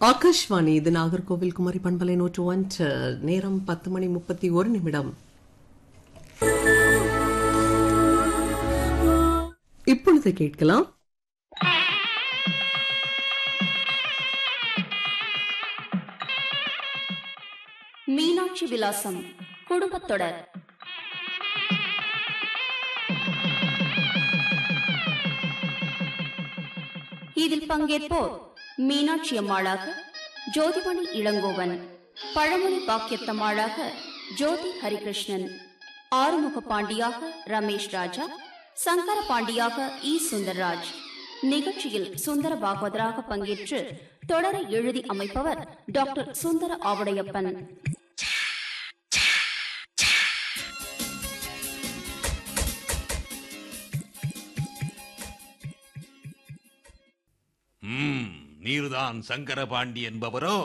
ஆகாஷ்வாணி இது நாகர்கோவில் குமரி பண்பலை நூற்று ஒன்று நேரம் பத்து மணி முப்பத்தி ஒரு நிமிடம் இப்பொழுது கேட்கலாம் மீனாட்சி விலாசம் குடும்பத்தொடர் இதில் பங்கேற்போர் மீனாட்சி அம்மாளாக ஜோதிமணி இளங்கோவன் பழமொழி பாக்கியத்தம்மாளாக ஜோதி ஹரிகிருஷ்ணன் ஆறுமுக பாண்டியாக ரமேஷ் ராஜா சங்கர பாண்டியாக இ சுந்தர்ராஜ் நிகழ்ச்சியில் சுந்தர பாகவதராக பங்கேற்று தொடரை எழுதி அமைப்பவர் டாக்டர் சுந்தர ஆவுடையப்பன் ம் நீர்தான் சங்கரபாண்டி என்பவரோ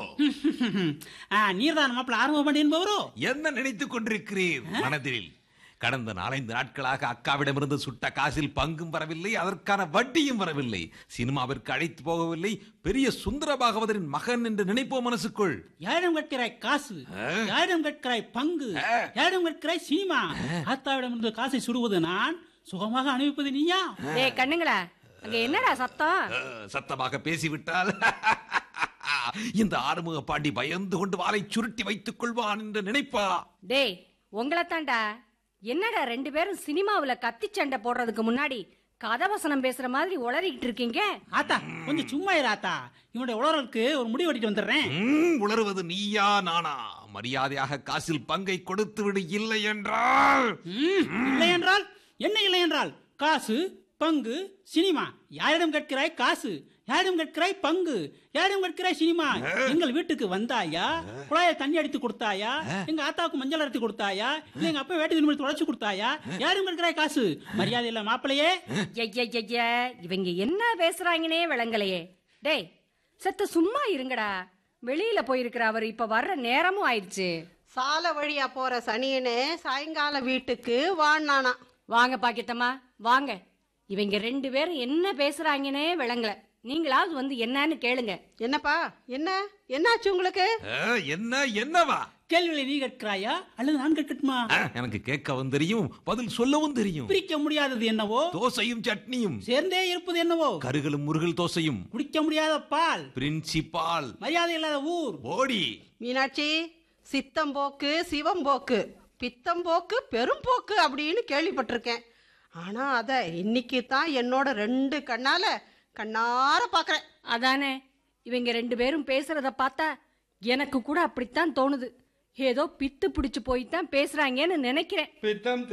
ஆ, நீர்தான் மாப்பிள்ள ஆர்வம் என்பவரோ என்ன நினைத்துக் கொண்டிருக்கிறீர் மனதில் கடந்த நாலைந்து நாட்களாக அக்காவிடமிருந்து சுட்ட காசில் பங்கும் வரவில்லை அதற்கான வட்டியும் வரவில்லை சினிமாவிற்கு அழைத்து போகவில்லை பெரிய சுந்தர பாகவதரின் மகன் என்று நினைப்போம் மனசுக்குள் யாரிடம் கேட்கிறாய் காசு யாரிடம் கேட்கிறாய் பங்கு யாரிடம் கேட்கிறாய் சினிமா ஆத்தாவிடம் இருந்து காசை சுடுவது நான் சுகமாக அனுபவிப்பது நீயா டேய் கண்ணுங்களா அங்க என்னடா சத்தம் அஹ், சத்தமாக பேசிவிட்டால் இந்த ஆறுமுக பாண்டி பயந்து கொண்டு வாளை சுருட்டி வைத்துக் கொள்வான் என்று நினைப்பா டேய் உங்களை தாண்டா என்னடா ரெண்டு பேரும் சினிமாவுல கத்தி சண்டை போடுறதுக்கு முன்னாடி கதவசனம் பேசுற மாதிரி உளறிக்கிட்டு இருக்கீங்க ஆத்தா கொஞ்சம் சும்மா இரு ஆத்தா இவனுடைய உலகளுக்கு ஒரு முடிவு வெட்டிட்டு வந்துடுறேன் ம், உளறுவது நீயா நானா மரியாதையாக காசில் பங்கை கொடுத்து விடு இல்லை என்றால் ம், இல்லை என்றால் என்ன இல்லை என்றால் காசு பங்கு சினிமா யாரிடம் கேட்கிறாய் காசு யாரிடம் கேட்கிறாய் பங்கு யாரிடம் கேட்கிறாய் சினிமா எங்கள் வீட்டுக்கு வந்தாயா குழாயை தண்ணி அடித்து கொடுத்தாயா எங்க ஆத்தாவுக்கு மஞ்சள் அரைத்து கொடுத்தாயா இல்ல எங்க அப்பா வேட்டு துணி தொடச்சு கொடுத்தாயா யாரும் கேட்கிறாய் காசு மரியாதை இல்ல மாப்பிளையே ஐயையைய, இவங்க என்ன பேசுறாங்கன்னே விளங்கலையே டேய் செத்த சும்மா இருங்கடா வெளியில போயிருக்கிற அவர் இப்ப வர்ற நேரமும் ஆயிடுச்சு சால வழியா போற சனியனே சாயங்கால வீட்டுக்கு வாண்ணானா வாங்க பாக்கித்தம்மா வாங்க இவங்க ரெண்டு பேரும் என்ன பேசுறாங்கன்னே விளங்கல நீங்களாவது வந்து என்னன்னு கேளுங்க என்னப்பா என்ன என்னாச்சு உங்களுக்கு அஹ், என்ன என்னவா கேள்விகளை நீ கேட்கிறாயா அல்லது நான் கேட்கட்டுமா அஹ், எனக்கு கேட்கவும் தெரியும் பதில் சொல்லவும் தெரியும் பிரிக்க முடியாதது என்னவோ தோசையும் சட்னியும் சேர்ந்தே இருப்பது என்னவோ கருகலும் முருகல் தோசையும் குடிக்க முடியாத பால் பிரின்சிபால் மரியாதை இல்லாத ஊர் ஓடி மீனாட்சி சித்தம்போக்கு சிவம்போக்கு பித்தம்போக்கு பெரும்போக்கு அப்படின்னு கேள்விப்பட்டிருக்கேன் ஆனா அத இன்னைக்கு தான் என்னோட ரெண்டு கண்ணால கண்ணார பாக்குறேன் அதானே இவங்க ரெண்டு பேரும் பேசுறத பார்த்தா எனக்கு கூட அப்படித்தான் தோணுது ஏதோ பித்து பிடிச்சு போய் தான் பேசுறாங்கன்னு நினைக்கிறேன்